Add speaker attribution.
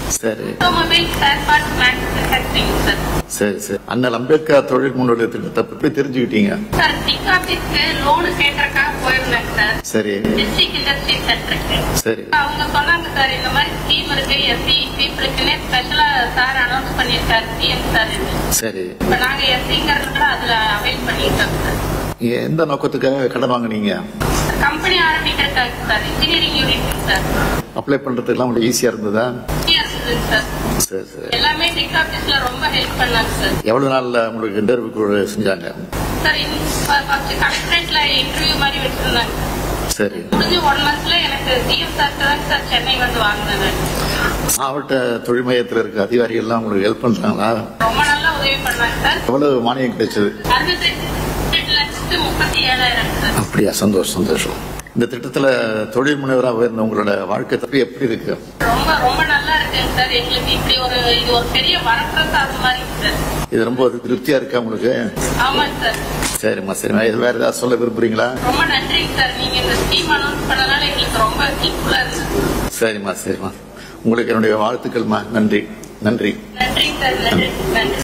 Speaker 1: சரி
Speaker 2: automobile spare parts manufacturing sir
Speaker 1: சரி சரி அண்ணல் அம்பேத்கர் தொழில் முன்னோடி திட்டத்தை எப்படி தெரிஞ்சுக்கிட்டீங்க
Speaker 2: சார் டிக் ஆபீஸ்க்கு லோனு கேட்கறதுக்காக போயிருந்தேன் சார்
Speaker 1: சரி
Speaker 2: டிஸ்ட்ரிக்ட் இண்டஸ்ட்ரி சென்டருக்கு
Speaker 1: சரி
Speaker 2: அவங்க சொன்னாங்க சார் இந்த மாதிரி ஸ்கீம் இருக்கு எஸ்சி பீப்புளுக்குன்னே ஸ்பெஷலா சார் அனௌன்ஸ் பண்ணியிருக்காரு சிஎம் சார்
Speaker 1: சரி
Speaker 2: இப்ப நாங்க எஸ்சிங்கிறதுனால அதுல அவைல் பண்ணிட்டோம் சார்
Speaker 1: எந்த நோக்கத்துக்காக கடன் வாங்குனீங்க
Speaker 2: கம்பெனி ஆரம்பிக்கிறதுக்காக sir engineering unit sir
Speaker 1: apply பண்றதுக்கெல்லாம் உங்களுக்கு ஈஸியா இருந்ததா
Speaker 2: ஈஸியா இருந்தது சார்
Speaker 1: சரி சரி
Speaker 2: எல்லாமே டிக் ஆபீஸ்ல ரொம்ப ஹெல்ப் பண்ணாங்க சார்
Speaker 1: எவ்வளவு நாள்ல உங்களுக்கு இன்டர்வியூ செஞ்சாங்க
Speaker 2: சார் ஃபர்ஸ்ட் கலெக்டரேட்ல இன்டர்வியூ மாதிரி வச்சிருந்தாங்க
Speaker 1: சரி
Speaker 2: முடிஞ்சு ஒன் மந்த்ல எனக்கு சிஎம் சார் தான் சார் சென்னை வந்து வாங்கினேன்
Speaker 1: மாவட்ட தொழில் மையத்தில் இருக்க அதிகாரிகள் எல்லாம் உங்களுக்கு ஹெல்ப் பண்றாங்களா
Speaker 2: ரொம்ப நல்லா உதவி பண்ணாங்க சார்
Speaker 1: எவ்வளவு மானியம் கிடைச்சது
Speaker 2: அறுபத்தெட்டு லட்சத்து முப்பத்தி ஏழாயிரம் சார்
Speaker 1: அப்படியா சந்தோஷம் சந்தோஷம் இந்த திட்டத்துல தொழில் முனைவராக உயர்ந்த உங்களோட வாழ்க்கை தப்பி எப்படி இருக்கு
Speaker 2: ரொம்ப ரொம்ப நல்லா இருக்குங்க சார் எங்களுக்கு இப்படி ஒரு இது ஒரு பெரிய வரப்பிரசாதம் மாதிரி சார்
Speaker 1: இது ரொம்ப திருப்தியா இருக்கா உங்களுக்கு
Speaker 2: ஆமாங்க சார்
Speaker 1: சரிம்மா சரிம்மா இது வேற ஏதாவது சொல்ல விரும்புறீங்களா
Speaker 2: ரொம்ப நன்றிங்க சார் நீங்க இந்த ஸ்கீம் அனௌன்ஸ் பண்ணனால எங்களுக்கு ரொம்ப ஹெல்ப்ஃபுல்லா இருந்தது
Speaker 1: சரிம்மா சரிம்மா உங்களுக்கு என்னுடைய வாழ்த்துக்கள்மா நன்றி நன்றி
Speaker 2: நன்றிங்க சார் நன்றி நன்றி